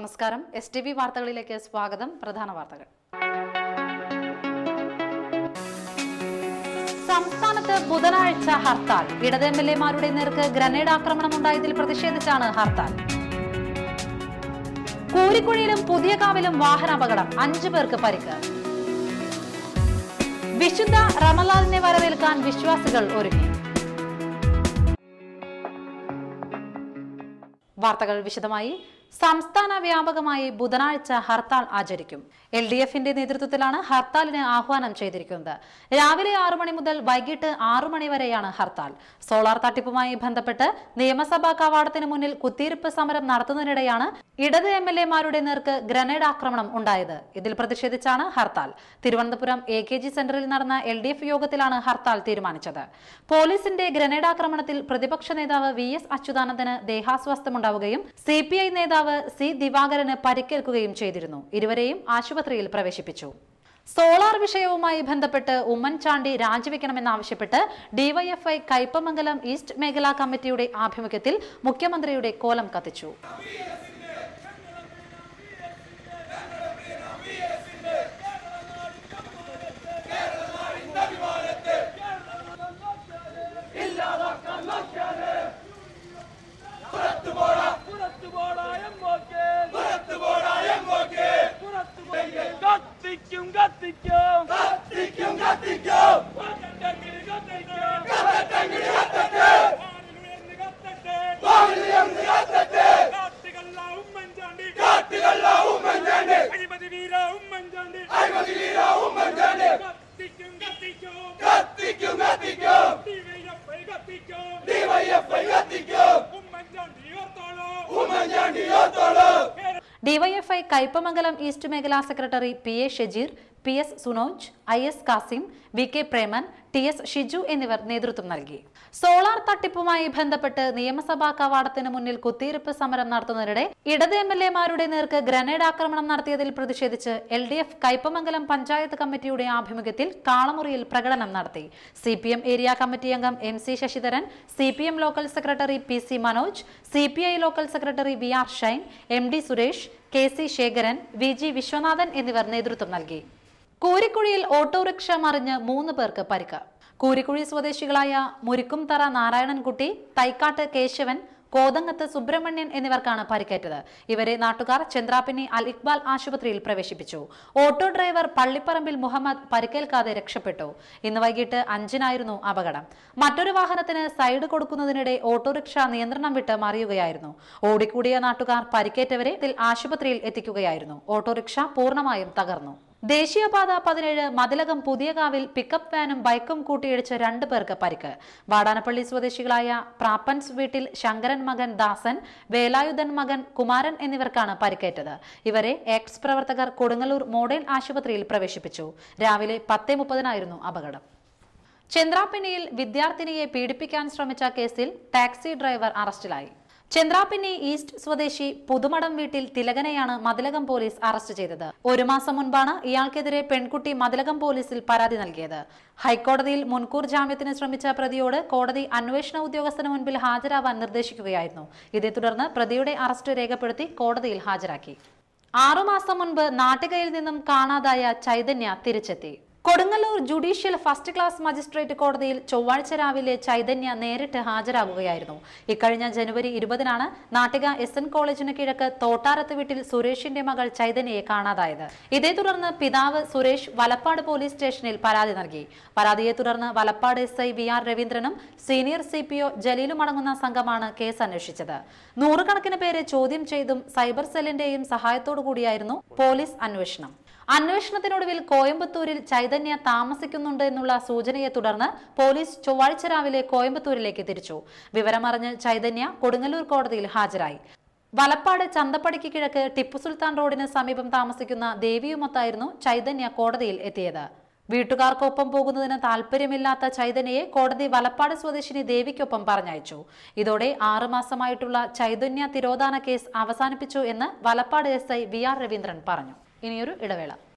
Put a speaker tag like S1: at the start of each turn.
S1: നമസ്കാരം S T V വാർത്തകളിലേക്ക് സ്വാഗതം പ്രധാന വാർത്തകൾ സംസ്ഥാനത്ത് ബുധനാഴ്ച ഹർത്താൽ ഇടത് എം എൽ എമാരുടെ നേർക്ക് ഗ്രനേഡ് ആക്രമണം ഉണ്ടായതിൽ പ്രതിഷേധിച്ചാണ് ഹർത്താൽ കൂരിക്കുഴിയിലും പുതിയ കാവിലും വാഹനാപകടം അഞ്ചു പേർക്ക് പരിക്ക് വിശുദ്ധ റമലാലിനെ വരവേൽക്കാൻ വിശ്വാസികൾ ഒരുങ്ങി വാർത്തകൾ വിശദമായി സംസ്ഥാന വ്യാപകമായി ബുധനാഴ്ച ഹർത്താൽ ആചരിക്കും എൽ ഡി എഫിന്റെ നേതൃത്വത്തിലാണ് ഹർത്താലിന് ആഹ്വാനം ചെയ്തിരിക്കുന്നത് രാവിലെ ആറു മണി മുതൽ വൈകിട്ട് ആറു മണി വരെയാണ് ഹർത്താൽ സോളാർ തട്ടിപ്പുമായി ബന്ധപ്പെട്ട് നിയമസഭാ കവാടത്തിന് മുന്നിൽ കുത്തിയിരിപ്പ് സമരം നടത്തുന്നതിനിടെയാണ് ഇടത് എം എൽ എമാരുടെ നേർക്ക് ഗ്രനേഡ് ആക്രമണം ഉണ്ടായത് ഇതിൽ പ്രതിഷേധിച്ചാണ് hartal Thiruvananthapuram A K G സെന്ററിൽ നടന്ന എൽ ഡി എഫ് യോഗത്തിലാണ് ഹർത്താൽ തീരുമാനിച്ചത് പോലീസിന്റെ ഗ്രനേഡ് ആക്രമണത്തിൽ പ്രതിപക്ഷ നേതാവ് വി എസ് അച്യുതാനന്ദന് ദേഹാസ്വാസ്ഥ്യമുണ്ടാവുകയും സി പി ഐ നേതാവ് സി ദിവാകരന് പരിക്കേൽക്കുകയും ചെയ്തിരുന്നു ഇരുവരെയും ആശുപത്രിയിൽ പ്രവേശിപ്പിച്ചു സോളാർ വിഷയവുമായി ബന്ധപ്പെട്ട് ഉമ്മൻചാണ്ടി രാജിവെക്കണമെന്നാവശ്യപ്പെട്ട് ഡിവൈഎഫ്ഐ കയ്പമംഗലം ഈസ്റ്റ് മേഖലാ കമ്മിറ്റിയുടെ ആഭിമുഖ്യത്തിൽ മുഖ്യമന്ത്രിയുടെ കോലം കത്തിച്ചു
S2: കത്തിക്കും കത്തിക്കും കത്തിക്കും കത്തിക്കും അഴിമതി വീര ഉമ്മൻചാണ്ടി കത്തിക്കും കത്തിക്കും കത്തിക്കും കത്തിക്കും ഡിവൈഎഫ്ഐ കത്തിക്കും ഉമ്മൻചാണ്ടി ഓർത്തോളൂ ഉമ്മൻചാണ്ടി ഓർത്തോളൂ
S1: ഡിവൈഎഫ്ഐ കയ്പമംഗലം ഈസ്റ്റ് മേഖലാ secretary P A Shajeer P S Sunoj I S Kasim V K Preman T S Shiju എന്നിവർ നേതൃത്വം നൽകി സോളാർ തട്ടിപ്പുമായി ബന്ധപ്പെട്ട് നിയമസഭാ കവാടത്തിന് മുന്നിൽ കുത്തിയിരിപ്പ് സമരം നടത്തുന്നതിനിടെ ഇടത് എം എൽ എമാരുടെ നേർക്ക് ഗ്രനേഡ് ആക്രമണം നടത്തിയതിൽ പ്രതിഷേധിച്ച് L D F Kaipamangalam panchayat കമ്മിറ്റിയുടെ ആഭിമുഖ്യത്തിൽ കാളമുറിയിൽ പ്രകടനം നടത്തി C P M area committee അംഗം M C Sasidharan C P M local secretary P C Manoj C P I local secretary V R Shine M D Suresh K C Sekharan V G Viswanathan എന്നിവർ നേതൃത്വം നൽകി കൂരിക്കുഴിയിൽ ഓട്ടോറിക്ഷ മറിഞ്ഞ് മൂന്ന് പേർക്ക് പരിക്ക് കൂരിക്കുഴി സ്വദേശികളായ മുരിക്കുംതറ നാരായണൻകുട്ടി തൈക്കാട്ട് കേശവൻ കോതങ്ങത്ത് സുബ്രഹ്മണ്യൻ എന്നിവർക്കാണ് പരിക്കേറ്റത് ഇവരെ നാട്ടുകാർ ചന്ദ്രാപ്പിനി അൽ ഇക്ബാൽ ആശുപത്രിയിൽ പ്രവേശിപ്പിച്ചു ഓട്ടോ ഡ്രൈവർ പള്ളിപ്പറമ്പിൽ മുഹമ്മദ് പരിക്കേൽക്കാതെ രക്ഷപ്പെട്ടു ഇന്ന് വൈകിട്ട് അഞ്ചിനായിരുന്നു അപകടം മറ്റൊരു വാഹനത്തിന് സൈഡ് കൊടുക്കുന്നതിനിടെ ഓട്ടോറിക്ഷ നിയന്ത്രണം വിട്ട് മറിയുകയായിരുന്നു ഓടിക്കൂടിയ നാട്ടുകാർ പരിക്കേറ്റവരെ ഇതിൽ ആശുപത്രിയിൽ എത്തിക്കുകയായിരുന്നു ഓട്ടോറിക്ഷ പൂർണ്ണമായും തകർന്നു ദേശീയപാത പതിനേഴ് മതിലകം പുതിയകാവിൽ പിക്കപ്പ് വാനും ബൈക്കും കൂട്ടിയിടിച്ച് രണ്ടു പേർക്ക് പരിക്ക് വാടാനപ്പള്ളി സ്വദേശികളായ പ്രാപ്പൻസ് വീട്ടിൽ ശങ്കരൻ മകൻ ദാസൻ വേലായുധൻ മകൻ കുമാരൻ എന്നിവർക്കാണ് പരിക്കേറ്റത് ഇവരെ എക്സ് പ്രവർത്തകർ കൊടുങ്ങല്ലൂർ മോഡേൺ ആശുപത്രിയിൽ പ്രവേശിപ്പിച്ചു രാവിലെ പത്തേ മുപ്പതിനായിരുന്നു അപകടം ചന്ദ്രാപ്പിന്നിയിൽ വിദ്യാർത്ഥിനിയെ പീഡിപ്പിക്കാൻ ശ്രമിച്ച കേസിൽ ടാക്സി ഡ്രൈവർ അറസ്റ്റിലായി ചന്ദ്രാപ്പിന്നി ഈസ്റ്റ് സ്വദേശി പുതുമടം വീട്ടിൽ തിലകനെയാണ് മതിലകം പോലീസ് അറസ്റ്റ് ചെയ്തത് ഒരു മാസം മുൻപാണ് ഇയാൾക്കെതിരെ പെൺകുട്ടി മതിലകം പോലീസിൽ പരാതി നൽകിയത് ഹൈക്കോടതിയിൽ മുൻകൂർ ജാമ്യത്തിന് ശ്രമിച്ച പ്രതിയോട് കോടതി അന്വേഷണ ഉദ്യോഗസ്ഥന് മുൻപിൽ ഹാജരാവാൻ നിർദ്ദേശിക്കുകയായിരുന്നു ഇതേ തുടർന്ന് പ്രതിയുടെ അറസ്റ്റ് രേഖപ്പെടുത്തി കോടതിയിൽ ഹാജരാക്കി ആറുമാസം മുൻപ് നാട്ടികയിൽ നിന്നും കാണാതായ ചൈതന്യ തിരിച്ചെത്തി Kodungallur judicial first class magistrate കോടതിയിൽ ചൊവ്വാഴ്ച രാവിലെ ചൈതന്യ നേരിട്ട് ഹാജരാകുകയായിരുന്നു ഇക്കഴിഞ്ഞ ജനുവരി ഇരുപതിനാണ് നാട്ടിക എസ് എൻ കോളേജിന് കിഴക്ക് തോട്ടാരത്ത് വീട്ടിൽ സുരേഷിന്റെ മകൾ ചൈതന്യയെ കാണാതായത് ഇതേ തുടർന്ന് പിതാവ് സുരേഷ് വലപ്പാട് പോലീസ് സ്റ്റേഷനിൽ പരാതി നൽകി പരാതിയെ തുടർന്ന് Valappad S I V R രവീന്ദ്രനും സീനിയർ സി പി ഒ ജലീലും അടങ്ങുന്ന സംഘമാണ് കേസ് അന്വേഷിച്ചത് നൂറുകണക്കിന് പേരെ ചോദ്യം ചെയ്തും സൈബർ സെല്ലിന്റെയും സഹായത്തോടു കൂടിയായിരുന്നു പോലീസ് അന്വേഷണം അന്വേഷണത്തിനൊടുവിൽ കോയമ്പത്തൂരിൽ ചൈതന്യ താമസിക്കുന്നുണ്ട് എന്നുള്ള സൂചനയെ തുടർന്ന് പോലീസ് ചൊവ്വാഴ്ച രാവിലെ കോയമ്പത്തൂരിലേക്ക് തിരിച്ചു വിവരമറിഞ്ഞ് ചൈതന്യ കൊടുങ്ങല്ലൂർ കോടതിയിൽ ഹാജരായി വലപ്പാട് ചന്തപ്പടിക്ക് കിഴക്ക് ടിപ്പു സുൽത്താൻ റോഡിന് സമീപം താമസിക്കുന്ന ദേവിയുമൊത്തായിരുന്നു ചൈതന്യ കോടതിയിൽ എത്തിയത് വീട്ടുകാർക്കൊപ്പം പോകുന്നതിന് താല്പര്യമില്ലാത്ത ചൈതന്യയെ കോടതി വലപ്പാട് സ്വദേശിനി ദേവിക്കൊപ്പം പറഞ്ഞയച്ചു ഇതോടെ ആറുമാസമായിട്ടുള്ള ചൈതന്യ തിരോധാന കേസ് അവസാനിപ്പിച്ചു എന്ന് Valappad S I V R Raveendran പറഞ്ഞു ഇനിയൊരു ഇടവേള